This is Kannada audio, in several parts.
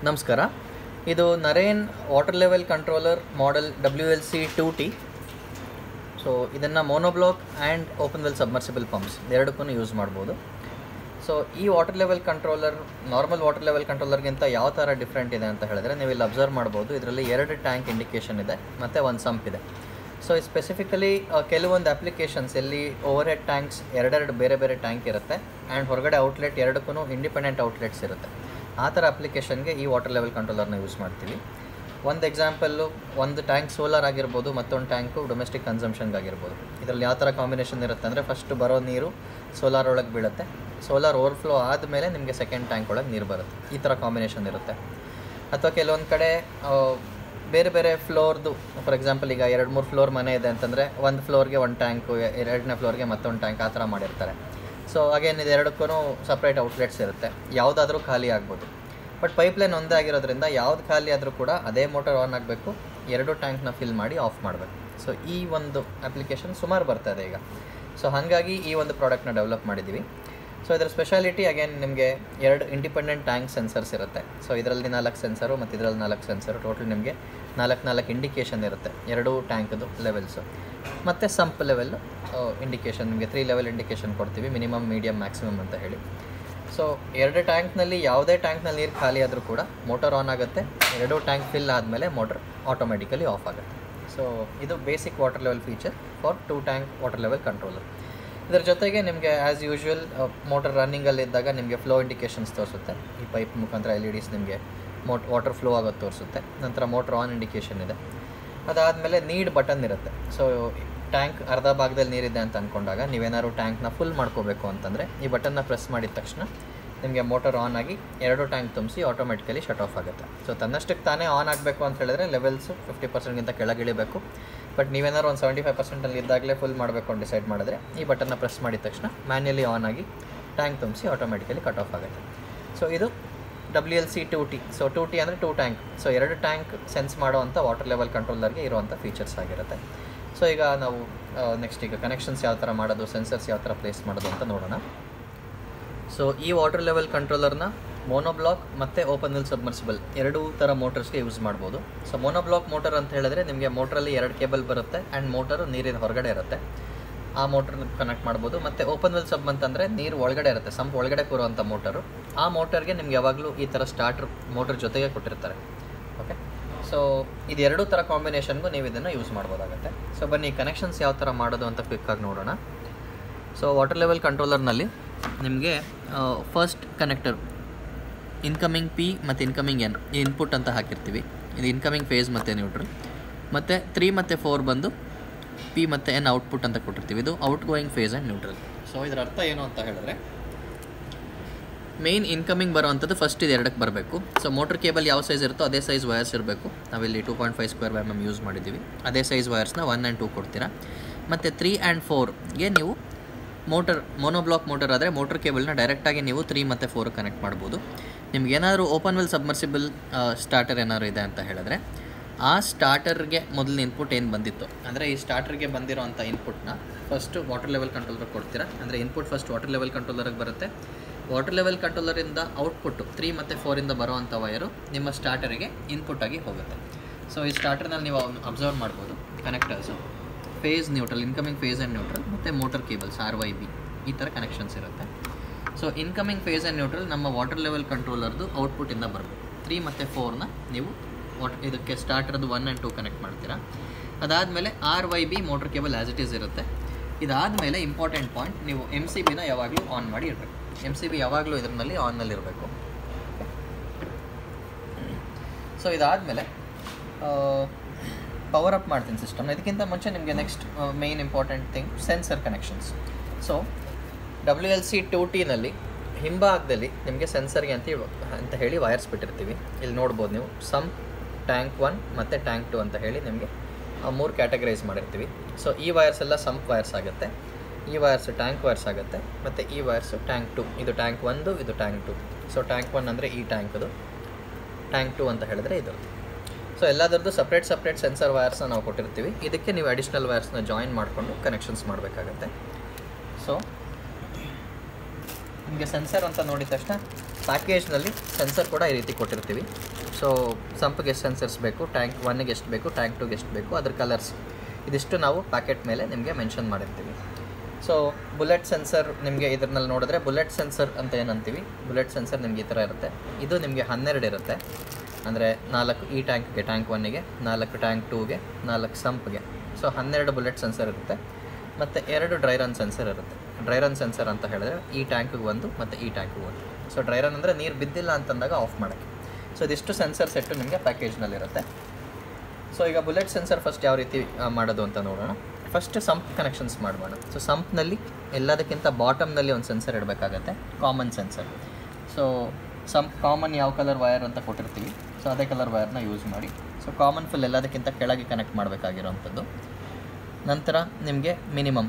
ನಮಸ್ಕಾರ ಇದು Naren water level controller model W L C two T so ಇದನ್ನು monoblock and open well submersible pumps ಎರಡಕ್ಕೂ ಯೂಸ್ ಮಾಡ್ಬೋದು ಸೊ ಈ ವಾಟರ್ ಲೆವೆಲ್ ಕಂಟ್ರೋಲರ್ ನಾರ್ಮಲ್ ವಾಟರ್ ಲೆವೆಲ್ ಕಂಟ್ರೋಲರ್ಗಿಂತ ಯಾವ ಥರ ಡಿಫ್ರೆಂಟ್ ಇದೆ ಅಂತ ಹೇಳಿದ್ರೆ ನೀವು ಇಲ್ಲಿ ಅಬ್ಸರ್ವ್ ಮಾಡ್ಬೋದು ಇದರಲ್ಲಿ ಎರಡು ಟ್ಯಾಂಕ್ ಇಂಡಿಕೇಷನ್ ಇದೆ ಮತ್ತು ಒಂದು ಸಂಪ್ ಇದೆ ಸೊ ಸ್ಪೆಸಿಫಿಕಲಿ ಕೆಲವೊಂದು ಅಪ್ಲಿಕೇಶನ್ಸ್ ಎಲ್ಲಿ ಓವರ್ ಹೆಡ್ ಟ್ಯಾಂಕ್ಸ್ ಎರಡೆರಡು ಬೇರೆ ಬೇರೆ ಟ್ಯಾಂಕ್ ಇರುತ್ತೆ ಆ್ಯಂಡ್ ಹೊರಗಡೆ ಔಟ್ಲೆಟ್ ಎರಡಕ್ಕೂ ಇಂಡಿಪೆಂಡೆಂಟ್ ಔಟ್ಲೆಟ್ಸ್ ಇರುತ್ತೆ ಆ ಥರ ಅಪ್ಲಿಕೇಶನ್ಗೆ ಈ ವಾಟರ್ ಲೆವೆಲ್ ಕಂಟ್ರೋಲರ್ನ ಯೂಸ್ ಮಾಡ್ತೀವಿ ಒಂದು ಎಕ್ಸಾಂಪಲ್ಲು ಒಂದು ಟ್ಯಾಂಕ್ ಸೋಲಾರ್ ಆಗಿರ್ಬೋದು ಮತ್ತೊಂದು ಟ್ಯಾಂಕು ಡೊಮೆಸ್ಟಿಕ್ ಕನ್ಸಂಪ್ಷನ್ಗೆ ಆಗಿರ್ಬೋದು ಇದರಲ್ಲಿ ಯಾವ ಥರ ಕಾಂಬಿನೇಷನ್ ಇರುತ್ತೆ ಅಂದರೆ ಫಸ್ಟ್ ಬರೋ ನೀರು ಸೋಲಾರ್ ಒಳಗೆ ಬೀಳುತ್ತೆ ಸೋಲಾರ್ ಓವರ್ಫ್ಲೋ ಆದಮೇಲೆ ನಿಮಗೆ ಸೆಕೆಂಡ್ ಟ್ಯಾಂಕ್ ಒಳಗೆ ನೀರು ಬರುತ್ತೆ ಈ ಥರ ಕಾಂಬಿನೇಷನ್ ಇರುತ್ತೆ ಅಥವಾ ಕೆಲವೊಂದು ಕಡೆ ಆ, ಬೇರೆ ಬೇರೆ ಫ್ಲೋರ್ದು ಫಾರ್ ಎಕ್ಸಾಂಪಲ್ ಈಗ ಎರಡು ಮೂರು ಫ್ಲೋರ್ ಮನೆ ಇದೆ ಅಂತಂದರೆ ಒಂದು ಫ್ಲೋರ್ಗೆ ಒಂದು ಟ್ಯಾಂಕು ಎರಡನೇ ಫ್ಲೋರ್ಗೆ ಮತ್ತೊಂದು ಟ್ಯಾಂಕ್ ಆ ಥರ ಮಾಡಿರ್ತಾರೆ ಸೊ ಅಗೇನ್ ಇದು ಎರಡಕ್ಕೂ ಸಪ್ರೇಟ್ ಔಟ್ಲೆಟ್ಸ್ ಇರುತ್ತೆ ಯಾವುದಾದ್ರೂ ಖಾಲಿ ಆಗ್ಬೋದು ಬಟ್ ಪೈಪ್ಲೈನ್ ಒಂದೇ ಆಗಿರೋದ್ರಿಂದ ಯಾವ್ದು ಖಾಲಿ ಆದರೂ ಕೂಡ ಅದೇ ಮೋಟರ್ ಆನ್ ಆಗಬೇಕು ಎರಡು ಟ್ಯಾಂಕ್ನ ಫಿಲ್ ಮಾಡಿ ಆಫ್ ಮಾಡಬೇಕು ಸೊ ಈ ಒಂದು ಅಪ್ಲಿಕೇಶನ್ ಸುಮಾರು ಬರ್ತದೆ ಈಗ ಸೊ ಹಾಗಾಗಿ ಈ ಒಂದು ಪ್ರಾಡಕ್ಟ್ನ ಡೆವಲಪ್ ಮಾಡಿದ್ದೀವಿ ಸೊ ಇದರ ಸ್ಪೆಷಾಲಿಟಿ ಅಗೇನ್ ನಿಮಗೆ ಎರಡು ಇಂಡಿಪೆಂಡೆಂಟ್ ಟ್ಯಾಂಕ್ ಸೆನ್ಸರ್ಸ್ ಇರುತ್ತೆ ಸೊ ಇದರಲ್ಲಿ ನಾಲ್ಕು ಸೆನ್ಸರು ಮತ್ತು ಇದರಲ್ಲಿ ನಾಲ್ಕು ಸೆನ್ಸರು ಟೋಟಲ್ ನಿಮಗೆ ನಾಲ್ಕು ನಾಲ್ಕು ಇಂಡಿಕೇಷನ್ ಇರುತ್ತೆ ಎರಡೂ ಟ್ಯಾಂಕ್ದು ಲೆವೆಲ್ಸು ಮತ್ತು ಸಂಪ್ ಲೆವೆಲ್ ಇಂಡಿಕೇಷನ್ ನಿಮಗೆ ತ್ರೀ ಲೆವೆಲ್ ಇಂಡಿಕೇಷನ್ ಕೊಡ್ತೀವಿ ಮಿನಿಮಮ್ ಮೀಡಿಯಮ್ ಮ್ಯಾಕ್ಸಿಮಮ್ ಅಂತ ಹೇಳಿ ಸೊ ಎರಡು ಟ್ಯಾಂಕ್ನಲ್ಲಿ ಯಾವುದೇ ಟ್ಯಾಂಕ್ನಲ್ಲಿ ನೀರು ಖಾಲಿ ಆದರೂ ಕೂಡ ಮೋಟರ್ ಆನ್ ಆಗುತ್ತೆ ಎರಡೂ ಟ್ಯಾಂಕ್ ಫಿಲ್ ಆದಮೇಲೆ ಮೋಟರ್ ಆಟೋಮೆಟಿಕಲಿ ಆಫ್ ಆಗುತ್ತೆ ಸೊ ಇದು basic water level feature for two tank water level controller ಇದರ ಜೊತೆಗೆ ನಿಮಗೆ ಆ್ಯಸ್ ಯೂಶ್ವಲ್ ಮೋಟರ್ ರನ್ನಿಂಗಲ್ಲಿ ಇದ್ದಾಗ ನಿಮಗೆ ಫ್ಲೋ ಇಂಡಿಕೇಷನ್ಸ್ ತೋರಿಸುತ್ತೆ ಈ ಪೈಪ್ ಮುಖಾಂತರ ಎಲ್ ಇ ಡಿಸ್ ನಿಮಗೆ ಮೋಟ್ ವಾಟರ್ ಫ್ಲೋ ಆಗೋದು ತೋರಿಸುತ್ತೆ ನಂತರ ಮೋಟರ್ ಆನ್ ಇಂಡಿಕೇಷನ್ ಇದೆ ಅದಾದಮೇಲೆ ನೀಡ್ ಬಟನ್ ಇರುತ್ತೆ ಸೊ ಟ್ಯಾಂಕ್ ಅರ್ಧ ಭಾಗದಲ್ಲಿ ನೀರಿದೆ ಅಂತ ಅಂದ್ಕೊಂಡಾಗ ನೀವೇನಾದ್ರು ಟ್ಯಾಂಕ್ನ ಫುಲ್ ಮಾಡ್ಕೋಬೇಕು ಅಂತಂದರೆ ಈ ಬಟನ್ನ ಪ್ರೆಸ್ ಮಾಡಿದ ತಕ್ಷಣ ನಿಮಗೆ ಮೋಟರ್ ಆನ್ ಆಗಿ ಎರಡು ಟ್ಯಾಂಕ್ ತುಂಬಿಸಿ ಆಟೋಮೆಟಿಕಲಿ ಶಟ್ ಆಫ್ ಆಗುತ್ತೆ ಸೊ ತನ್ನಷ್ಟಕ್ಕೆ ತಾನೇ ಆನ್ ಆಗಬೇಕು ಅಂತ ಹೇಳಿದ್ರೆ ಲೆವೆಲ್ಸು ಫಿಫ್ಟಿ ಪರ್ಸೆಂಟ್ಗಿಂತ ಕೆಳಗಿಳಿಬೇಕು ಬಟ್ ನೀವೇನಾದ್ರು ಒಂದು ಸೆವೆಂಟಿ ಫೈವ್ ಪರ್ಸೆಂಟಲ್ಲಿ ಇದ್ದಾಗಲೇ ಫುಲ್ ಮಾಡಬೇಕು ಅಂತ ಡಿಸೈಡ್ ಮಾಡಿದ್ರೆ ಈ ಬಟನ್ನ ಪ್ರೆಸ್ ಮಾಡಿದ ತಕ್ಷಣ ಮ್ಯಾನ್ಯಲಿ ಆನ್ ಆಗಿ ಟ್ಯಾಂಕ್ ತುಂಬಿಸಿ ಆಟೋಮೆಟಿಕಲಿ ಕಟ್ ಆಫ್ ಆಗುತ್ತೆ ಸೊ ಇದು W L C two T so two T ಅಂದರೆ ಟೂ ಟ್ಯಾಂಕ್ ಸೊ ಎರಡು ಟ್ಯಾಂಕ್ ಸೆನ್ಸ್ ಮಾಡುವಂಥ ವಾಟರ್ ಲೆವೆಲ್ ಕಂಟ್ರೋಲರ್ಗೆ ಇರುವಂಥ ಫೀಚರ್ಸ್ ಆಗಿರುತ್ತೆ ಸೊ ಈಗ ನಾವು ನೆಕ್ಸ್ಟ್ ಈಗ ಕನೆಕ್ಷನ್ಸ್ ಯಾವ ಥರ ಮಾಡೋದು ಸೆನ್ಸರ್ಸ್ ಯಾವ ಥರ ಪ್ಲೇಸ್ ಮಾಡೋದು ಅಂತ ನೋಡೋಣ ಸೊ ಈ ವಾಟರ್ ಲೆವೆಲ್ ಕಂಟ್ರೋಲರ್ನ ಮೋನೋಬ್ಲಾಕ್ ಮತ್ತು ಓಪನ್ ವಿಲ್ ಸಬ್ಮರ್ಸಿಬಲ್ ಎರಡೂ ಥರ ಮೋಟರ್ಸ್ಗೆ ಯೂಸ್ ಮಾಡ್ಬೋದು ಸೊ ಮೋನೋಬ್ಲಾಕ್ ಮೋಟರ್ ಅಂತ ಹೇಳಿದ್ರೆ ನಿಮಗೆ ಮೋಟ್ರಲ್ಲಿ ಎರಡು ಕೇಬಲ್ ಬರುತ್ತೆ ಆ್ಯಂಡ್ ಮೋಟರು ನೀರಿನ ಹೊರಗಡೆ ಇರುತ್ತೆ ಆ ಮೋಟರ್ ಕನೆಕ್ಟ್ ಮಾಡ್ಬೋದು ಮತ್ತು ಓಪನ್ ವಿಲ್ ಸಬ್ ಅಂತಂದರೆ ನೀರು ಒಳಗಡೆ ಇರುತ್ತೆ ಸಂಪ್ ಒಳಗಡೆ ಕೂರುವಂಥ ಮೋಟರು ಆ ಮೋಟರ್ಗೆ ನಿಮ್ಗೆ ಯಾವಾಗಲೂ ಈ ಥರ ಸ್ಟಾರ್ಟರ್ ಮೋಟರ್ ಜೊತೆಗೆ ಕೊಟ್ಟಿರ್ತಾರೆ ಓಕೆ ಸೊ ಇದು ಎರಡೂ ಥರ ಕಾಂಬಿನೇಷನ್ಗೂ ನೀವು ಇದನ್ನು ಯೂಸ್ ಮಾಡ್ಬೋದಾಗುತ್ತೆ ಸೊ ಬನ್ನಿ ಕನೆಕ್ಷನ್ಸ್ ಯಾವ ಥರ ಮಾಡೋದು ಅಂತ ಕ್ವಿಕ್ಕಾಗಿ ನೋಡೋಣ ಸೊ ವಾಟರ್ ಲೆವೆಲ್ ಕಂಟ್ರೋಲರ್ನಲ್ಲಿ ನಿಮಗೆ ಫಸ್ಟ್ ಕನೆಕ್ಟರ್ ಇನ್ಕಮಿಂಗ್ ಪಿ ಮತ್ತು ಇನ್ಕಮಿಂಗ್ ಎನ್ ಇನ್ಪುಟ್ ಅಂತ ಹಾಕಿರ್ತೀವಿ ಇದು ಇನ್ಕಮಿಂಗ್ ಫೇಸ್ ಮತ್ತು ನ್ಯೂಟ್ರಲ್ ಮತ್ತು ತ್ರೀ ಮತ್ತು ಫೋರ್ ಬಂದು ಪಿ ಮತ್ತು ಎನ್ ಔಟ್ಪುಟ್ ಅಂತ ಕೊಟ್ಟಿರ್ತೀವಿ ಇದು outgoing phase and neutral so ಇದರ ಅರ್ಥ ಏನು ಅಂತ ಹೇಳಿದ್ರೆ ಮೇನ್ ಇನ್ಕಮಿಂಗ್ ಬರುವಂಥದ್ದು ಫಸ್ಟ್ ಇದು ಎರಡಕ್ಕೆ ಬರಬೇಕು ಸೊ ಮೋಟರ್ ಕೇಬಲ್ ಯಾವ ಸೈಜ್ ಇರುತ್ತೋ ಅದೇ ಸೈಜ್ ವಯರ್ಸ್ ಇರಬೇಕು ನಾವಿಲ್ಲಿ two point five square M M use ಮಾಡಿದ್ದೀವಿ ಅದೇ ಸೈಜ್ ವಯರ್ಸ್ನ ಒನ್ ಆ್ಯಂಡ್ ಟೂ ಕೊಡ್ತೀರಾ ಮತ್ತು ತ್ರೀ ಆ್ಯಂಡ್ ಫೋರ್ಗೆ ನೀವು ಮೋಟರ್ ಮೋನೋಬ್ಲಾಕ್ ಮೋಟರ್ ಆದರೆ ಮೋಟರ್ ಕೇಬಲ್ನ ಡೈರೆಕ್ಟಾಗಿ ನೀವು ತ್ರೀ ಮತ್ತು ಫೋರ್ ಕನೆಕ್ಟ್ ಮಾಡ್ಬೋದು ನಿಮ್ಗೆ ಏನಾದರೂ ಓಪನ್ ವೆಲ್ ಸಬ್ಮರ್ಸಿಬಲ್ ಸ್ಟಾರ್ಟರ್ ಏನಾದ್ರು ಇದೆ ಅಂತ ಹೇಳಿದ್ರೆ ಆ ಸ್ಟಾರ್ಟರ್ಗೆ ಮೊದಲಿನ ಇನ್ಪುಟ್ ಏನು ಬಂದಿತ್ತು ಅಂದರೆ ಈ ಸ್ಟಾರ್ಟರ್ಗೆ ಬಂದಿರೋಂಥ ಇನ್ಪುಟ್ನ ಫಸ್ಟು ವಾಟರ್ ಲೆವೆಲ್ ಕಂಟ್ರೋಲರ್ ಕೊಡ್ತೀರಾ ಅಂದರೆ ಇನ್ಪುಟ್ ಫಸ್ಟ್ ವಾಟರ್ ಲೆವೆಲ್ ಕಂಟ್ರೋಲರ್ಗೆ ಬರುತ್ತೆ ವಾಟರ್ ಲೆವೆಲ್ ಕಂಟ್ರೋಲರಿಂದ ಔಟ್ಪುಟ್ಟು ತ್ರೀ ಮತ್ತು ಫೋರಿಂದ ಬರುವಂಥ ವಯರು ನಿಮ್ಮ ಸ್ಟಾರ್ಟರಿಗೆ ಇನ್ಪುಟ್ ಆಗಿ ಹೋಗುತ್ತೆ ಸೊ ಈ ಸ್ಟಾರ್ಟರ್ನಲ್ಲಿ ನೀವು ಅಬ್ಸರ್ವ್ ಮಾಡ್ಬೋದು connectors phase neutral incoming phase and neutral ಮತ್ತು motor cables R Y B ಈ ಥರ ಕನೆಕ್ಷನ್ಸ್ ಇರುತ್ತೆ so incoming phase and neutral ನಮ್ಮ ವಾಟರ್ ಲೆವೆಲ್ ಕಂಟ್ರೋಲರ್ದು ಔಟ್ಪುಟ್ಟಿಂದ ಬರಬೇಕು ತ್ರೀ ಮತ್ತು ಫೋರ್ನ ನೀವು ವಾಟ್ ಇದಕ್ಕೆ ಸ್ಟಾರ್ಟರ್ದು ಒನ್ ಆ್ಯಂಡ್ ಟೂ ಕನೆಕ್ಟ್ ಮಾಡ್ತೀರಾ ಅದಾದಮೇಲೆ R Y B motor cable as it is ಇರುತ್ತೆ ಇದಾದಮೇಲೆ ಇಂಪಾರ್ಟೆಂಟ್ ಪಾಯಿಂಟ್ ನೀವು ಎಮ್ ಸಿ ಬಿನ ಯಾವಾಗಲೂ ಆನ್ ಮಾಡಿ ಇರಬೇಕು ಎಮ್ ಸಿ ಬಿ ಯಾವಾಗಲೂ ಇದರಲ್ಲಿ ಆನ್ನಲ್ಲಿ ಇರಬೇಕು ಸೊ ಇದಾದಮೇಲೆ ಪವರ್ ಅಪ್ ಮಾಡ್ತೀನಿ ಸಿಸ್ಟಮ್ ಇದಕ್ಕಿಂತ ಮುಂಚೆ ನಿಮಗೆ next main important thing sensor connections so W L C two ಟಿನಲ್ಲಿ ಹಿಂಭಾಗದಲ್ಲಿ ನಿಮಗೆ ಸೆನ್ಸರ್ಗೆ ಅಂತ ಇವ- ಅಂತ ಹೇಳಿ ವಯರ್ಸ್ ಬಿಟ್ಟಿರ್ತೀವಿ ಇಲ್ಲಿ ನೋಡ್ಬೋದು ನೀವು ಸಮ್ ಟ್ಯಾಂಕ್ ಒನ್ ಮತ್ತು ಟ್ಯಾಂಕ್ ಟು ಅಂತ ಹೇಳಿ ನಿಮಗೆ ಮೂರು ಕ್ಯಾಟಗರೈಸ್ ಮಾಡಿರ್ತೀವಿ ಸೊ ಈ ವಯರ್ಸ್ ಎಲ್ಲ ಸಂಪ್ ವಯರ್ಸ್ ಆಗುತ್ತೆ ಈ ವಯರ್ಸ್ ಟ್ಯಾಂಕ್ ವಯರ್ಸ್ ಆಗುತ್ತೆ ಮತ್ತು ಈ ವಯರ್ಸು ಟ್ಯಾಂಕ್ ಟು ಇದು ಟ್ಯಾಂಕ್ ಒಂದು ಇದು tank two so tank one ಅಂದರೆ ಈ ಟ್ಯಾಂಕದು ಟ್ಯಾಂಕ್ ಟು ಅಂತ ಹೇಳಿದ್ರೆ ಇದು ಸೊ ಎಲ್ಲದರದ್ದು ಸಪ್ರೇಟ್ ಸಪ್ರೇಟ್ ಸೆನ್ಸರ್ ವಯರ್ಸ್ನ ನಾವು ಕೊಟ್ಟಿರ್ತೀವಿ ಇದಕ್ಕೆ ನೀವು ಅಡಿಷ್ನಲ್ ವಯರ್ಸ್ನ ಜಾಯಿನ್ ಮಾಡಿಕೊಂಡು ಕನೆಕ್ಷನ್ಸ್ ಮಾಡಬೇಕಾಗತ್ತೆ ಸೊ ನಿಮಗೆ ಸೆನ್ಸರ್ ಅಂತ ನೋಡಿದ ತಕ್ಷಣ ಪ್ಯಾಕೇಜ್ನಲ್ಲಿ ಸೆನ್ಸರ್ ಕೂಡ ಈ ರೀತಿ ಕೊಟ್ಟಿರ್ತೀವಿ ಸೊ ಸಂಪ್ಗೆ ಎಷ್ಟು ಸೆನ್ಸರ್ಸ್ ಬೇಕು ಟ್ಯಾಂಕ್ ಒನ್ಗೆ ಎಷ್ಟು ಬೇಕು ಟ್ಯಾಂಕ್ ಟೂಗೆ ಎಷ್ಟು ಬೇಕು ಅದ್ರ ಕಲರ್ಸ್ ಇದಿಷ್ಟು ನಾವು ಪ್ಯಾಕೆಟ್ ಮೇಲೆ ನಿಮಗೆ ಮೆನ್ಷನ್ ಮಾಡಿರ್ತೀವಿ ಸೊ ಬುಲೆಟ್ ಸೆನ್ಸರ್ ನಿಮಗೆ ಇದ್ರಲ್ಲಿ ನೋಡಿದ್ರೆ ಬುಲೆಟ್ ಸೆನ್ಸರ್ ಅಂತ ಏನಂತೀವಿ ಬುಲೆಟ್ ಸೆನ್ಸರ್ ನಿಮಗೆ ಈ ಥರ ಇರುತ್ತೆ ಇದು ನಿಮಗೆ ಹನ್ನೆರಡು ಇರುತ್ತೆ ಅಂದರೆ ನಾಲ್ಕು ಈ ಟ್ಯಾಂಕ್ಗೆ ಟ್ಯಾಂಕ್ ಒನ್ನಿಗೆ ನಾಲ್ಕು ಟ್ಯಾಂಕ್ ಟೂಗೆ ನಾಲ್ಕು ಸಂಪ್ಗೆ ಸೊ ಹನ್ನೆರಡು ಬುಲೆಟ್ ಸೆನ್ಸರ್ ಇರುತ್ತೆ ಮತ್ತು ಎರಡು ಡ್ರೈ ರನ್ ಸೆನ್ಸರ್ ಇರುತ್ತೆ ಡ್ರೈ ರನ್ ಸೆನ್ಸರ್ ಅಂತ ಹೇಳಿದ್ರೆ ಈ ಟ್ಯಾಂಕಿಗೆ ಒಂದು ಮತ್ತು ಈ ಟ್ಯಾಂಕಿಗೆ ಒಂದು ಸೊ ಡ್ರೈ ರನ್ ಅಂದರೆ ನೀರು ಬಿದ್ದಿಲ್ಲ ಅಂತಂದಾಗ ಆಫ್ ಮಾಡೋಕ್ಕೆ ಸೊ ಇದಿಷ್ಟು ಸೆನ್ಸರ್ ಸೆಟ್ಟು ನಿಮಗೆ ಪ್ಯಾಕೇಜ್ನಲ್ಲಿರುತ್ತೆ ಸೊ ಈಗ ಬುಲೆಟ್ ಸೆನ್ಸರ್ ಫಸ್ಟ್ ಯಾವ ರೀತಿ ಆ, ಮಾಡೋದು ಅಂತ ನೋಡೋಣ ಫಸ್ಟ್ ಸಂಪ್ ಕನೆಕ್ಷನ್ಸ್ ಮಾಡೋಣ ಸೊ ಸಂಪ್ನಲ್ಲಿ ಎಲ್ಲದಕ್ಕಿಂತ ಬಾಟಮ್ನಲ್ಲಿ ಒಂದು ಸೆನ್ಸರ್ ಇಡಬೇಕಾಗತ್ತೆ common sensor so sump common ಯಾವ ಕಲರ್ ವಯರ್ ಅಂತ ಕೊಟ್ಟಿರ್ತೀವಿ ಸೊ ಅದೇ ಕಲರ್ ವಯರ್ನ ಯೂಸ್ ಮಾಡಿ ಸೊ ಕಾಮನ್ ಫುಲ್ ಎಲ್ಲದಕ್ಕಿಂತ ಕೆಳಗೆ ಕನೆಕ್ಟ್ ಮಾಡಬೇಕಾಗಿರೋವಂಥದ್ದು ನಂತರ ನಿಮಗೆ ಮಿನಿಮಮ್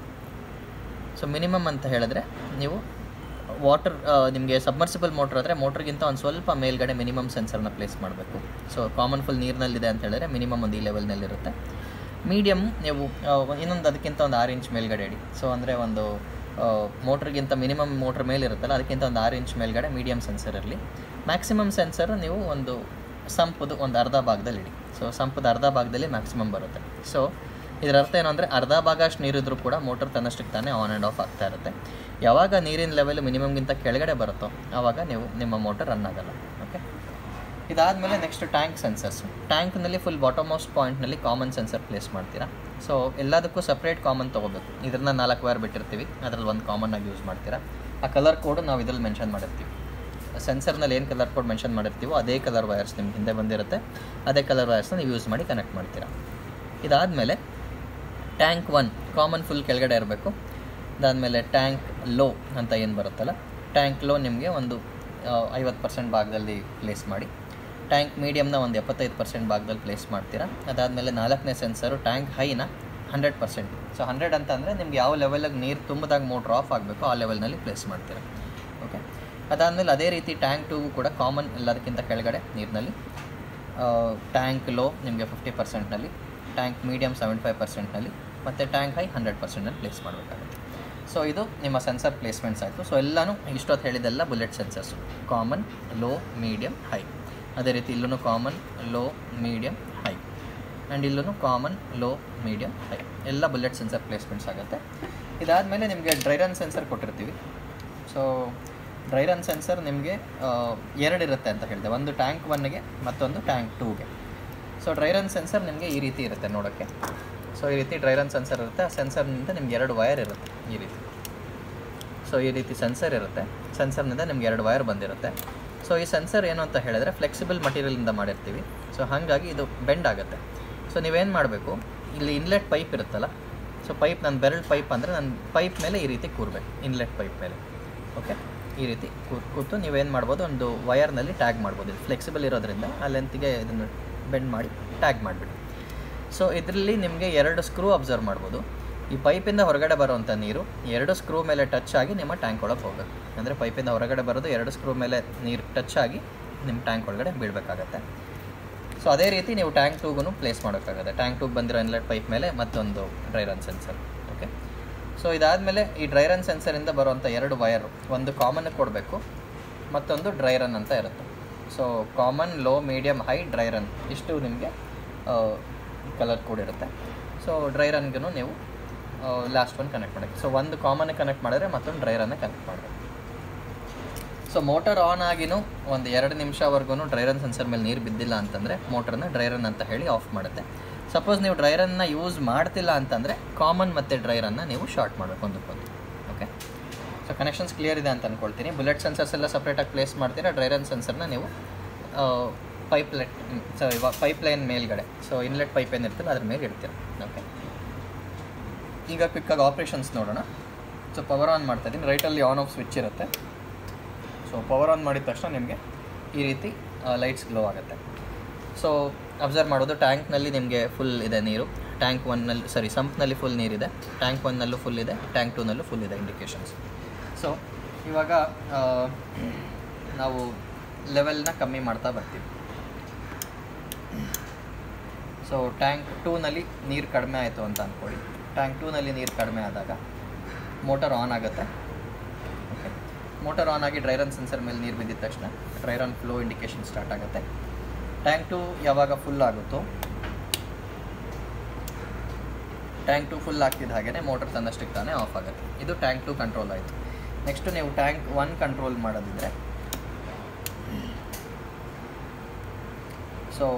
ಸೊ ಮಿನಿಮಮ್ ಅಂತ ಹೇಳಿದ್ರೆ ನೀವು ವಾಟರ್ ನಿಮಗೆ ಸಬ್ಮರ್ಸಿಬಲ್ ಮೋಟ್ರ್ ಆದರೆ ಮೋಟ್ರಿಗಿಂತ ಒಂದು ಸ್ವಲ್ಪ ಮೇಲ್ಗಡೆ ಮಿನಿಮಮ್ ಸೆನ್ಸರ್ನ ಪ್ಲೇಸ್ ಮಾಡಬೇಕು ಸೊ ಕಾಮನ್ ಫುಲ್ ನೀರಿನಲ್ಲಿದೆ ಅಂತ ಹೇಳಿದ್ರೆ ಮಿನಿಮಮ್ ಒಂದು ಈ ಲೆವೆಲ್ನಲ್ಲಿರುತ್ತೆ ಮೀಡಿಯಮ್ ನೀವು ಆ, ಇನ್ನೊಂದು ಅದಕ್ಕಿಂತ ಒಂದು ಆರು ಇಂಚ್ ಮೇಲ್ಗಡೆ ಇಡಿ ಸೊ ಅಂದರೆ ಒಂದು ಮೋಟ್ರಿಗಿಂತ ಮಿನಿಮಮ್ ಮೋಟ್ರ್ ಮೇಲೆ ಇರುತ್ತಲ್ಲ ಅದಕ್ಕಿಂತ ಒಂದು ಆರು ಇಂಚ್ ಮೇಲ್ಗಡೆ ಮೀಡಿಯಮ್ ಸೆನ್ಸರ್ ಇರಲಿ ಮ್ಯಾಕ್ಸಿಮಮ್ ಸೆನ್ಸರ್ ನೀವು ಒಂದು ಸಂಪದು ಒಂದು ಅರ್ಧ ಭಾಗದಲ್ಲಿ ಇಡಿ ಸೊ ಸಂಪದ ಅರ್ಧ ಭಾಗದಲ್ಲಿ ಮ್ಯಾಕ್ಸಿಮಮ್ ಬರುತ್ತೆ ಸೊ ಇದರ ಅರ್ಥ ಏನು ಅಂದರೆ ಅರ್ಧ ಭಾಗ ಅಷ್ಟು ನೀರಿದ್ರೂ ಕೂಡ ಮೋಟರ್ ತನ್ನಷ್ಟಕ್ಕೆ ತಾನೇ ಆನ್ ಆ್ಯಂಡ್ ಆಫ್ ಆಗ್ತಾ ಇರುತ್ತೆ ಯಾವಾಗ ನೀರಿನ ಲೆವೆಲ್ ಮಿನಿಮಮ್ಗಿಂತ ಕೆಳಗಡೆ ಬರುತ್ತೋ ಆವಾಗ ನೀವು ನಿಮ್ಮ ಮೋಟರ್ ರನ್ ಆಗಲ್ಲ ಓಕೆ ಇದಾದಮೇಲೆ ನೆಕ್ಸ್ಟ್ ಟ್ಯಾಂಕ್ ಸೆನ್ಸರ್ಸ್ ಟ್ಯಾಂಕ್ನಲ್ಲಿ ಫುಲ್ ಬಾಟಮೋಸ್ಟ್ ಪಾಯಿಂಟ್ನಲ್ಲಿ ಕಾಮನ್ ಸೆನ್ಸರ್ ಪ್ಲೇಸ್ ಮಾಡ್ತೀರಾ ಸೊ ಎಲ್ಲದಕ್ಕೂ ಸಪ್ರೇಟ್ ಕಾಮನ್ ತೊಗೋಬೇಕು ಇದನ್ನ ನಾಲ್ಕು ವೈರ್ ಬಿಟ್ಟಿರ್ತೀವಿ ಅದರಲ್ಲಿ ಒಂದು ಕಾಮನ್ ಆಗಿ ಯೂಸ್ ಮಾಡ್ತೀರಾ ಆ ಕಲರ್ ಕೋಡು ನಾವು ಇದರಲ್ಲಿ ಮೆನ್ಷನ್ ಮಾಡಿರ್ತೀವಿ ಸೆನ್ಸರ್ನಲ್ಲಿ ಏನು ಕಲರ್ ಕೋಡ್ ಮೆನ್ಷನ್ ಮಾಡಿರ್ತೀವೋ ಅದೇ ಕಲರ್ ವೈರ್ಸ್ ನಿಮ್ಗೆ ಹಿಂದೆ ಬಂದಿರುತ್ತೆ ಅದೇ ಕಲರ್ ವೈರ್ಸ್ನ ನೀವು ಯೂಸ್ ಮಾಡಿ ಕನೆಕ್ಟ್ ಮಾಡ್ತೀರಾ ಇದಾದಮೇಲೆ ಟ್ಯಾಂಕ್ ಒನ್ ಕಾಮನ್ ಫುಲ್ ಕೆಳಗಡೆ ಇರಬೇಕು ಅದಾದಮೇಲೆ ಟ್ಯಾಂಕ್ ಲೋ ಅಂತ ಏನು ಬರುತ್ತಲ್ಲ ಟ್ಯಾಂಕ್ ಲೋ ನಿಮಗೆ ಒಂದು ಐವತ್ತು ಪರ್ಸೆಂಟ್ ಭಾಗದಲ್ಲಿ ಪ್ಲೇಸ್ ಮಾಡಿ ಟ್ಯಾಂಕ್ ಮೀಡಿಯಮ್ನ ಒಂದು ಎಪ್ಪತ್ತೈದು ಪರ್ಸೆಂಟ್ ಭಾಗದಲ್ಲಿ ಪ್ಲೇಸ್ ಮಾಡ್ತೀರಾ ಅದಾದಮೇಲೆ ನಾಲ್ಕನೇ ಸೆನ್ಸರು ಟ್ಯಾಂಕ್ ಹೈನ ಹಂಡ್ರೆಡ್ ಪರ್ಸೆಂಟ್ ಸೊ ಹಂಡ್ರೆಡ್ ಅಂತ ಅಂದರೆ ನಿಮ್ಗೆ ಯಾವ ಲೆವೆಲಿಗೆ ನೀರು ತುಂಬಿದಾಗ ಮೋಟ್ರ್ ಆಫ್ ಆಗಬೇಕು ಆ ಲೆವೆಲ್ನಲ್ಲಿ ಪ್ಲೇಸ್ ಮಾಡ್ತೀರಾ ಓಕೆ ಅದಾದಮೇಲೆ ಅದೇ ರೀತಿ ಟ್ಯಾಂಕ್ ಟೂಗೂ ಕೂಡ ಕಾಮನ್ ಎಲ್ಲದಕ್ಕಿಂತ ಕೆಳಗಡೆ ನೀರಿನಲ್ಲಿ ಟ್ಯಾಂಕ್ ಲೋ ನಿಮಗೆ ಫಿಫ್ಟಿ ಪರ್ಸೆಂಟ್ನಲ್ಲಿ ಟ್ಯಾಂಕ್ ಮೀಡಿಯಮ್ ಸೆವೆಂಟಿ ಫೈವ್ ಪರ್ಸೆಂಟ್ನಲ್ಲಿ ಮತ್ತು ಟ್ಯಾಂಕ್ ಹೈ ಹಂಡ್ರೆಡ್ ಪರ್ಸೆಂಟಲ್ಲಿ ಪ್ಲೇಸ್ ಮಾಡಬೇಕಾಗುತ್ತೆ ಸೊ ಇದು ನಿಮ್ಮ ಸೆನ್ಸರ್ ಪ್ಲೇಸ್ಮೆಂಟ್ಸ್ ಆಯಿತು ಸೊ ಎಲ್ಲನೂ ಇಷ್ಟೊತ್ತು ಹೇಳಿದೆಲ್ಲ bullet sensors common low medium high ಅದೇ ರೀತಿ ಇಲ್ಲೂ common low medium high and ಇಲ್ಲೂ ಕಾಮನ್ ಲೋ ಮೀಡಿಯಮ್ ಹೈ ಎಲ್ಲ ಬುಲೆಟ್ ಸೆನ್ಸರ್ ಪ್ಲೇಸ್ಮೆಂಟ್ಸ್ ಆಗುತ್ತೆ ಇದಾದಮೇಲೆ ನಿಮಗೆ ಡ್ರೈ ರನ್ ಸೆನ್ಸರ್ ಕೊಟ್ಟಿರ್ತೀವಿ ಸೊ ಡ್ರೈ ರನ್ ಸೆನ್ಸರ್ ನಿಮಗೆ ಎರಡು ಇರುತ್ತೆ ಅಂತ ಹೇಳಿದೆ ಒಂದು ಟ್ಯಾಂಕ್ ಒನ್ಗೆ ಮತ್ತೊಂದು ಟ್ಯಾಂಕ್ ಟೂಗೆ ಸೊ ಡ್ರೈ ರನ್ ಸೆನ್ಸರ್ ನಿಮಗೆ ಈ ರೀತಿ ಇರುತ್ತೆ ನೋಡೋಕ್ಕೆ ಸೊ ಈ ರೀತಿ ಡ್ರೈ ರನ್ ಸೆನ್ಸರ್ ಇರುತ್ತೆ ಆ ಸೆನ್ಸರ್ನಿಂದ ನಿಮ್ಗೆ ಎರಡು ವಯರ್ ಇರುತ್ತೆ ಈ ರೀತಿ ಸೊ ಈ ರೀತಿ ಸೆನ್ಸರ್ ಇರುತ್ತೆ ಸೆನ್ಸರ್ನಿಂದ ನಿಮ್ಗೆ ಎರಡು ವಯರ್ ಬಂದಿರುತ್ತೆ ಸೊ ಈ ಸೆನ್ಸರ್ ಏನು ಅಂತ ಹೇಳಿದ್ರೆ ಫ್ಲೆಕ್ಸಿಬಲ್ ಮಟೀರಿಯಲಿಂದ ಮಾಡಿರ್ತೀವಿ ಸೊ ಹಾಗಾಗಿ ಇದು ಬೆಂಡ್ ಆಗುತ್ತೆ ಸೊ ನೀವೇನು ಮಾಡಬೇಕು ಇಲ್ಲಿ ಇನ್ಲೆಟ್ ಪೈಪ್ ಇರುತ್ತಲ್ಲ ಸೊ ಪೈಪ್ ನನ್ನ ಬೆರಳು ಪೈಪ್ ಅಂದರೆ ನನ್ನ ಪೈಪ್ ಮೇಲೆ ಈ ರೀತಿ ಕೂರ್ಬೇಕು ಇನ್ಲೆಟ್ ಪೈಪ್ ಮೇಲೆ ಓಕೆ ಈ ರೀತಿ ಕೂ- ಕೂತು ನೀವೇನು ಮಾಡ್ಬೋದು ಒಂದು ವಯರ್ನಲ್ಲಿ ಟ್ಯಾಗ್ ಮಾಡ್ಬೋದು ಇದು ಫ್ಲೆಕ್ಸಿಬಲ್ ಇರೋದ್ರಿಂದ ಆ ಲೆಂತ್ಗೆ ಇದನ್ನು ಬೆಂಡ್ ಮಾಡಿ ಟ್ಯಾಗ್ ಮಾಡಿಬಿಡಿ ಸೊ ಇದರಲ್ಲಿ ನಿಮಗೆ ಎರಡು ಸ್ಕ್ರೂ ಅಬ್ಸರ್ವ್ ಮಾಡ್ಬೋದು ಈ ಪೈಪಿಂದ ಹೊರಗಡೆ ಬರುವಂಥ ನೀರು ಎರಡು ಸ್ಕ್ರೂ ಮೇಲೆ ಟಚ್ ಆಗಿ ನಿಮ್ಮ ಟ್ಯಾಂಕ್ ಒಳಗೆ ಹೋಗಬೇಕು ಅಂದರೆ ಪೈಪಿಂದ ಹೊರಗಡೆ ಬರೋದು ಎರಡು ಸ್ಕ್ರೂ ಮೇಲೆ ನೀರು ಟಚ್ ಆಗಿ ನಿಮ್ಮ ಟ್ಯಾಂಕ್ ಒಳಗಡೆ ಬೀಳಬೇಕಾಗತ್ತೆ ಸೊ ಅದೇ ರೀತಿ ನೀವು ಟ್ಯಾಂಕ್ ಟೂಗೂ ಪ್ಲೇಸ್ ಮಾಡೋಕ್ಕಾಗುತ್ತೆ ಟ್ಯಾಂಕ್ ಟೂಗ್ ಬಂದಿರೋ ಇನ್ಲೆಟ್ ಪೈಪ್ ಮೇಲೆ ಮತ್ತೊಂದು dry run sensor okay so ಇದಾದಮೇಲೆ ಈ ಡ್ರೈ ರನ್ ಸೆನ್ಸರಿಂದ ಬರುವಂಥ ಎರಡು ವಯರು ಒಂದು ಕಾಮನ್ ಕೊಡಬೇಕು ಮತ್ತೊಂದು ಡ್ರೈ ರನ್ ಅಂತ ಇರುತ್ತೆ so common low medium high dry run ಇಷ್ಟು ನಿಮಗೆ ಕಲರ್ ಕೋಡ್ ಇರುತ್ತೆ ಸೊ ಡ್ರೈ ರನ್ಗೂ ನೀವು ಲಾಸ್ಟ್ ಒನ್ ಕನೆಕ್ಟ್ ಮಾಡಬೇಕು ಸೊ ಒಂದು ಕಾಮನ್ ಕನೆಕ್ಟ್ ಮಾಡಿದ್ರೆ ಮತ್ತೊಂದು ಡ್ರೈ ರನ್ನ ಕನೆಕ್ಟ್ ಮಾಡಬೇಕು ಸೊ ಮೋಟರ್ ಆನ್ ಆಗಿನೂ ಒಂದು ಎರಡು ನಿಮಿಷವರೆಗೂ ಡ್ರೈ ರನ್ ಸೆನ್ಸರ್ ಮೇಲೆ ನೀರು ಬಿದ್ದಿಲ್ಲ ಅಂತಂದರೆ ಮೋಟರ್ನ ಡ್ರೈ ರನ್ ಅಂತ ಹೇಳಿ ಆಫ್ ಮಾಡುತ್ತೆ ಸಪೋಸ್ ನೀವು ಡ್ರೈ ರನ್ನ ಯೂಸ್ ಮಾಡ್ತಿಲ್ಲ ಅಂತಂದರೆ ಕಾಮನ್ ಮತ್ತು ಡ್ರೈ ರನ್ನ ನೀವು ಶಾರ್ಟ್ ಮಾಡಬೇಕು ಒಂದಕ್ಕೊಂದು ಓಕೆ ಸೊ ಕನೆಕ್ಷನ್ಸ್ ಕ್ಲಿಯರ್ ಇದೆ ಅಂತ ಅಂದ್ಕೊಳ್ತೀನಿ ಬುಲೆಟ್ ಸೆನ್ಸರ್ಸ್ ಎಲ್ಲ ಸಪ್ರೇಟಾಗಿ ಪ್ಲೇಸ್ ಮಾಡ್ತೀರಾ ಡ್ರೈ ರನ್ ಸೆನ್ಸರ್ನ ನೀವು pipe let sorry pipe line ಮೇಲ್ಗಡೆ ಸೊ ಇನ್ಲೆಟ್ ಪೈಪ್ ಏನಿರ್ತಲ್ಲ ಅದ್ರ ಮೇಲೆ ಇಡ್ತೀರ ಓಕೆ ಈಗ ಕ್ವಿಕ್ಕಾಗಿ ಆಪ್ರೇಷನ್ಸ್ ನೋಡೋಣ ಸೊ ಪವರ್ ಆನ್ ಮಾಡ್ತಾ ಇದ್ದೀನಿ ರೈಟಲ್ಲಿ ಆನ್ ಆಫ್ ಸ್ವಿಚ್ ಇರುತ್ತೆ ಸೊ ಪವರ್ ಆನ್ ಮಾಡಿದ ತಕ್ಷಣ ನಿಮಗೆ ಈ ರೀತಿ ಲೈಟ್ಸ್ ಗ್ಲೋ ಆಗುತ್ತೆ ಸೊ ಅಬ್ಸರ್ವ್ ಮಾಡೋದು ಟ್ಯಾಂಕ್ನಲ್ಲಿ ನಿಮಗೆ ಫುಲ್ ಇದೆ ನೀರು ಟ್ಯಾಂಕ್ ಒನ್ನಲ್ಲಿ ಸಾರಿ ಸಂಪ್ನಲ್ಲಿ ಫುಲ್ ನೀರಿದೆ ಟ್ಯಾಂಕ್ ಒನ್ನಲ್ಲೂ ಫುಲ್ ಇದೆ ಟ್ಯಾಂಕ್ ಟೂನಲ್ಲೂ ಫುಲ್ ಇದೆ ಇಂಡಿಕೇಶನ್ಸ್ ಸೊ ಇವಾಗ ಆ, ನಾವು ಲೆವೆಲ್ನ ಕಮ್ಮಿ ಮಾಡ್ತಾ ಬರ್ತೀವಿ ಸೊ ಟ್ಯಾಂಕ್ ಟೂನಲ್ಲಿ ನೀರು ಕಡಿಮೆ ಆಯಿತು ಅಂತ ಅಂದ್ಕೊಳ್ಳಿ ಟ್ಯಾಂಕ್ ಟೂನಲ್ಲಿ ನೀರು ಕಡಿಮೆ ಆದಾಗ ಮೋಟರ್ ಆನ್ ಆಗುತ್ತೆ ಓಕೆ ಮೋಟರ್ ಆನ್ ಆಗಿ ಡ್ರೈ ರನ್ ಸೆನ್ಸರ್ ಮೇಲೆ ನೀರು ಬಿದ್ದಿದ ತಕ್ಷಣ dry run flow indication start ಆಗುತ್ತೆ ಟ್ಯಾಂಕ್ ಟು ಯಾವಾಗ ಫುಲ್ ಆಗುತ್ತೋ ಟ್ಯಾಂಕ್ ಟು ಫುಲ್ ಆಗ್ತಿದ್ದ ಹಾಗೆ ಮೋಟರ್ ತನ್ನಷ್ಟಕ್ಕೆ ತಾನೇ ಆಫ್ ಆಗುತ್ತೆ ಇದು ಟ್ಯಾಂಕ್ ಟು ಕಂಟ್ರೋಲ್ ಆಯಿತು ನೆಕ್ಸ್ಟು ನೀವು ಟ್ಯಾಂಕ್ ಒನ್ ಕಂಟ್ರೋಲ್ ಮಾಡೋದಿದ್ರೆ ಸೊ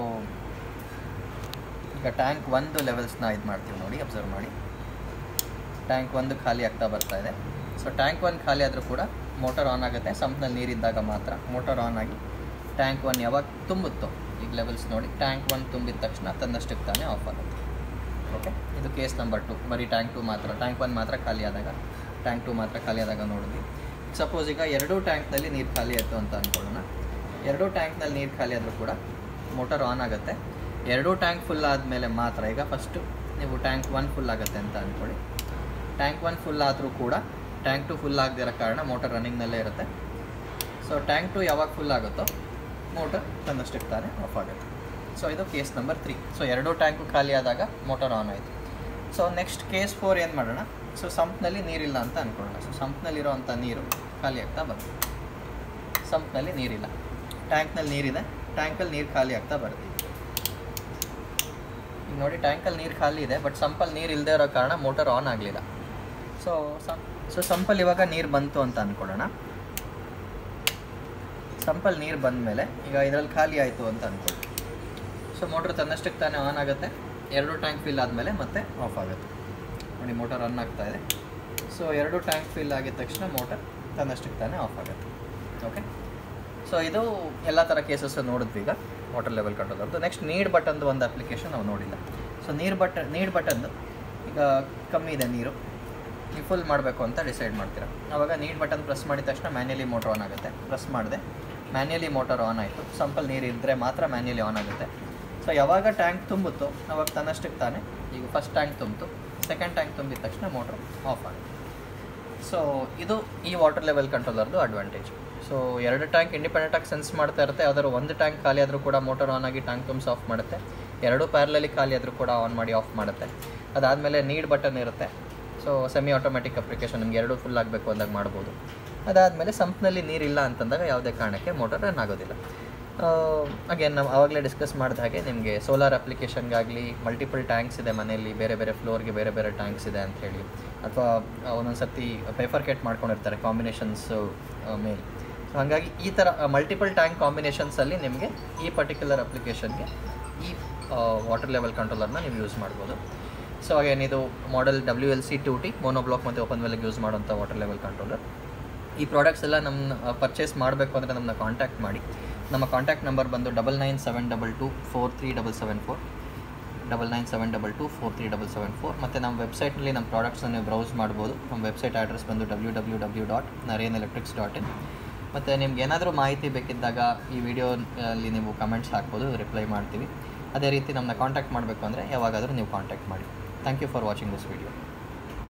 ಈಗ ಟ್ಯಾಂಕ್ ಒಂದು ಲೆವೆಲ್ಸ್ನ ಇದು ಮಾಡ್ತೀವಿ ನೋಡಿ ಅಬ್ಸರ್ವ್ ಮಾಡಿ ಟ್ಯಾಂಕ್ ಒಂದು ಖಾಲಿ ಆಗ್ತಾ ಬರ್ತಾ ಇದೆ ಸೊ ಟ್ಯಾಂಕ್ ಒನ್ ಖಾಲಿ ಆದರೂ ಕೂಡ ಮೋಟರ್ ಆನ್ ಆಗುತ್ತೆ ಸಂಪ್ನಲ್ಲಿ ನೀರಿದ್ದಾಗ ಮಾತ್ರ ಮೋಟರ್ ಆನ್ ಆಗಿ ಟ್ಯಾಂಕ್ ಒನ್ ಯಾವಾಗ ತುಂಬುತ್ತೋ ಈಗ ಲೆವೆಲ್ಸ್ ನೋಡಿ ಟ್ಯಾಂಕ್ ಒನ್ ತುಂಬಿದ ತಕ್ಷಣ ತನ್ನಷ್ಟಕ್ಕೆ ತಾನೇ ಆಫ್ ಆಗುತ್ತೆ ಓಕೆ ಇದು ಕೇಸ್ ನಂಬರ್ ಟು ಬರೀ ಟ್ಯಾಂಕ್ ಟು ಮಾತ್ರ ಟ್ಯಾಂಕ್ ಒನ್ ಮಾತ್ರ ಖಾಲಿ ಆದಾಗ ಟ್ಯಾಂಕ್ ಟು ಮಾತ್ರ ಖಾಲಿ ಆದಾಗ ನೋಡಿದ್ವಿ ಸಪೋಸ್ ಈಗ ಎರಡೂ ಟ್ಯಾಂಕ್ನಲ್ಲಿ ನೀರು ಖಾಲಿ ಆಯಿತು ಅಂತ ಅಂದ್ಕೊಳ್ಳೋಣ ಎರಡೂ ಟ್ಯಾಂಕ್ನಲ್ಲಿ ನೀರು ಖಾಲಿ ಆದರೂ ಕೂಡ ಮೋಟರ್ ಆನ್ ಆಗುತ್ತೆ ಎರಡೂ ಟ್ಯಾಂಕ್ ಫುಲ್ ಆದಮೇಲೆ ಮಾತ್ರ ಈಗ ಫಸ್ಟು ನೀವು ಟ್ಯಾಂಕ್ ಒನ್ ಫುಲ್ ಆಗುತ್ತೆ ಅಂತ ಅಂದ್ಕೊಳ್ಳಿ ಟ್ಯಾಂಕ್ ಒನ್ ಫುಲ್ ಆದರೂ ಕೂಡ ಟ್ಯಾಂಕ್ ಟು ಫುಲ್ ಆಗದಿರೋ ಕಾರಣ ಮೋಟರ್ ರನ್ನಿಂಗ್ನಲ್ಲೇ ಇರುತ್ತೆ ಸೊ ಟ್ಯಾಂಕ್ ಟು ಯಾವಾಗ ಫುಲ್ ಆಗುತ್ತೋ ಮೋಟರ್ ತನ್ನಷ್ಟಕ್ಕೆ ತಾನೇ ಆಫ್ ಆಗುತ್ತೆ ಸೊ ಇದು ಕೇಸ್ ನಂಬರ್ ತ್ರೀ ಸೊ ಎರಡೂ ಟ್ಯಾಂಕು ಖಾಲಿ ಆದಾಗ ಮೋಟರ್ ಆನ್ ಆಯಿತು ಸೊ ನೆಕ್ಸ್ಟ್ ಕೇಸ್ ಫೋರ್ ಏನು ಮಾಡೋಣ ಸೊ ಸಂಪ್ನಲ್ಲಿ ನೀರಿಲ್ಲ ಅಂತ ಅಂದ್ಕೊಳ್ಳೋಣ ಸೊ ಸಂಪ್ನಲ್ಲಿರೋವಂಥ ನೀರು ಖಾಲಿ ಆಗ್ತಾ ಬರುತ್ತೆ ಸಂಪ್ನಲ್ಲಿ ನೀರಿಲ್ಲ ಟ್ಯಾಂಕ್ನಲ್ಲಿ ನೀರಿದೆ ಟ್ಯಾಂಕಲ್ಲಿ ನೀರು ಖಾಲಿ ಆಗ್ತಾ ಬರುತ್ತೆ ಈಗ ನೋಡಿ ಟ್ಯಾಂಕಲ್ಲಿ ನೀರು ಖಾಲಿ ಇದೆ ಬಟ್ ಸಂಪಲ್ಲಿ ನೀರು ಇಲ್ಲದೆ ಇರೋ ಕಾರಣ ಮೋಟರ್ ಆನ್ ಆಗಲಿಲ್ಲ ಸೊ ಸಂ ಸೊ ಸಂಪಲ್ಲಿ ಇವಾಗ ನೀರು ಬಂತು ಅಂತ ಅಂದ್ಕೊಳ್ಳೋಣ ಸಂಪಲ್ಲಿ ನೀರು ಬಂದ ಮೇಲೆ ಈಗ ಇದರಲ್ಲಿ ಖಾಲಿ ಆಯಿತು ಅಂತ ಅಂದ್ಕೊಳ್ಳಿ ಸೊ ಮೋಟ್ರ್ ತನ್ನಷ್ಟಕ್ಕೆ ತಾನೇ ಆನ್ ಆಗುತ್ತೆ ಎರಡು ಟ್ಯಾಂಕ್ ಫಿಲ್ ಆದಮೇಲೆ ಮತ್ತೆ ಆಫ್ ಆಗುತ್ತೆ ನೋಡಿ ಮೋಟರ್ ರನ್ ಆಗ್ತಾ ಇದೆ ಸೊ ಎರಡು ಟ್ಯಾಂಕ್ ಫಿಲ್ ಆಗಿದ ತಕ್ಷಣ ಮೋಟರ್ ತನ್ನಷ್ಟಕ್ಕೆ ತಾನೇ ಆಫ್ ಆಗುತ್ತೆ ಓಕೆ ಸೊ ಇದು ಎಲ್ಲ ಥರ ಕೇಸಸ್ ನೋಡಿದ್ವಿ ಈಗ ವಾಟರ್ ಲೆವೆಲ್ ಕಂಟ್ರೋಲರ್ದು ನೆಕ್ಸ್ಟ್ ನೀಡ್ ಬಟನ್ದು ಒಂದು ಅಪ್ಲಿಕೇಶನ್ ನಾವು ನೋಡಿಲ್ಲ ಸೊ ನೀರು ಬಟನ್ ನೀಡ್ ಬಟನ್ದು ಈಗ ಕಮ್ಮಿ ಇದೆ ನೀರು ನೀವು ಫುಲ್ ಮಾಡಬೇಕು ಅಂತ ಡಿಸೈಡ್ ಮಾಡ್ತೀರಾ ಆವಾಗ ನೀಡ್ ಬಟನ್ ಪ್ರೆಸ್ ಮಾಡಿದ ತಕ್ಷಣ ಮ್ಯಾನ್ಯಲಿ ಮೋಟರ್ ಆನ್ ಆಗುತ್ತೆ ಪ್ರೆಸ್ ಮಾಡಿದೆ ಮ್ಯಾನ್ಯಲಿ ಮೋಟರ್ ಆನ್ ಆಯಿತು ಸಂಪಲ್ ನೀರು ಇದ್ದರೆ ಮಾತ್ರ ಮ್ಯಾನ್ಯಲಿ ಆನ್ ಆಗುತ್ತೆ ಸೊ ಯಾವಾಗ ಟ್ಯಾಂಕ್ ತುಂಬುತ್ತೋ ಅವಾಗ ತನ್ನಷ್ಟಕ್ಕೆ ತಾನೇ ಈಗ ಫಸ್ಟ್ ಟ್ಯಾಂಕ್ ತುಂಬಿತು ಸೆಕೆಂಡ್ ಟ್ಯಾಂಕ್ ತುಂಬಿದ ತಕ್ಷಣ ಮೋಟ್ರ್ ಆಫ್ ಆಗುತ್ತೆ ಸೊ ಇದು ಈ ವಾಟರ್ ಲೆವೆಲ್ ಕಂಟ್ರೋಲರ್ದು ಅಡ್ವಾಂಟೇಜ್ ಸೊ ಎರಡು ಟ್ಯಾಂಕ್ ಇಂಡಿಪೆಂಡೆಂಟಾಗಿ ಸೆನ್ಸ್ ಮಾಡ್ತಾ ಇರುತ್ತೆ ಯಾವ್ದಾದ್ರು ಒಂದು ಟ್ಯಾಂಕ್ ಖಾಲಿ ಆದರೂ ಕೂಡ ಮೋಟರ್ ಆನ್ ಆಗಿ ಟ್ಯಾಂಕ್ ತುಂಬಿಸಿ ಆಫ್ ಮಾಡುತ್ತೆ ಎರಡು ಪ್ಯಾರಲಲ್ಲಿ ಖಾಲಿ ಆದರೂ ಕೂಡ ಆನ್ ಮಾಡಿ ಆಫ್ ಮಾಡುತ್ತೆ ಅದಾದಮೇಲೆ ನೀಡ್ ಬಟನ್ ಇರುತ್ತೆ ಸೊ ಸೆಮಿ ಆಟೋಮೆಟಿಕ್ ಅಪ್ಲಿಕೇಶನ್ ನಿಮ್ಗೆ ಎರಡು ಫುಲ್ ಆಗಬೇಕು ಅಂದಾಗ ಮಾಡ್ಬೋದು ಅದಾದಮೇಲೆ ಸಂಪ್ನಲ್ಲಿ ನೀರಿಲ್ಲ ಅಂತಂದಾಗ ಯಾವುದೇ ಕಾರಣಕ್ಕೆ ಮೋಟರ್ ರನ್ ಆಗೋದಿಲ್ಲ ಅಗೇನ್ ನಾವು ಆವಾಗಲೇ ಡಿಸ್ಕಸ್ ಮಾಡಿದ ಹಾಗೆ ನಿಮಗೆ ಸೋಲಾರ್ ಅಪ್ಲಿಕೇಶನ್ಗಾಗಲಿ ಮಲ್ಟಿಪಲ್ ಟ್ಯಾಂಕ್ಸ್ ಇದೆ ಮನೆಯಲ್ಲಿ ಬೇರೆ ಬೇರೆ ಫ್ಲೋರ್ಗೆ ಬೇರೆ ಬೇರೆ ಟ್ಯಾಂಕ್ಸ್ ಇದೆ ಅಂತ ಹೇಳಿ ಅಥವಾ ಒಂದೊಂದು ಸರ್ತಿ ಪೇಫರ್ಕೇಟ್ ಮಾಡ್ಕೊಂಡಿರ್ತಾರೆ ಕಾಂಬಿನೇಷನ್ಸು ಮೇಲೆ ಸೊ ಹಾಗಾಗಿ ಈ ಥರ ಮಲ್ಟಿಪಲ್ ಟ್ಯಾಂಕ್ ಕಾಂಬಿನೇಷನ್ಸಲ್ಲಿ ನಿಮಗೆ ಈ ಪರ್ಟಿಕ್ಯುಲರ್ ಅಪ್ಲಿಕೇಶನ್ಗೆ ಈ ವಾಟರ್ ಲೆವೆಲ್ ಕಂಟ್ರೋಲರ್ನ ನೀವು ಯೂಸ್ ಮಾಡ್ಬೋದು ಸೊ ಅಗೇನ್ ಇದು model W L C two T monoblock ಮತ್ತು ಓಪನ್ ವೆಲ್ಗೆ ಯೂಸ್ ಮಾಡೋಂಥ ವಾಟರ್ ಲೆವೆಲ್ ಕಂಟ್ರೋಲರ್ ಈ ಪ್ರಾಡಕ್ಟ್ಸ್ ಎಲ್ಲ ನಮ್ಮ ಪರ್ಚೇಸ್ ಮಾಡಬೇಕು ಅಂದರೆ ನಮ್ಮನ್ನ ಕಾಂಟ್ಯಾಕ್ಟ್ ಮಾಡಿ ನಮ್ಮ ಕಾಂಟ್ಯಾಕ್ಟ್ ನಂಬರ್ ಬಂದು double nine seven double two four three double seven four double nine seven double two four three double seven four ಮತ್ತು ನಮ್ಮ ವೆಬ್ಸೈಟ್ನಲ್ಲಿ ನಮ್ಮ ಪ್ರಾಡಕ್ಟ್ಸ್ನ ನೀವು ಬ್ರೌಸ್ ಮಾಡ್ಬೋದು ನಮ್ಮ ವೆಬ್ಸೈಟ್ ಅಡ್ರೆಸ್ ಬಂದು W W W dot Naren electrics dot in ಮತ್ತು ನಿಮ್ಗೆ ಏನಾದರೂ ಮಾಹಿತಿ ಬೇಕಿದ್ದಾಗ ಈ ವಿಡಿಯೋ ಅಲ್ಲಿ ನೀವು ಕಮೆಂಟ್ಸ್ ಹಾಕ್ಬೋದು ರಿಪ್ಲೈ ಮಾಡ್ತೀವಿ ಅದೇ ರೀತಿ ನಮ್ಮನ್ನ ಕಾಂಟ್ಯಾಕ್ಟ್ ಮಾಡಬೇಕು ಅಂದರೆ ಯಾವಾಗಾದರೂ ನೀವು ಕಾಂಟ್ಯಾಕ್ಟ್ ಮಾಡಿ thank you for watching this video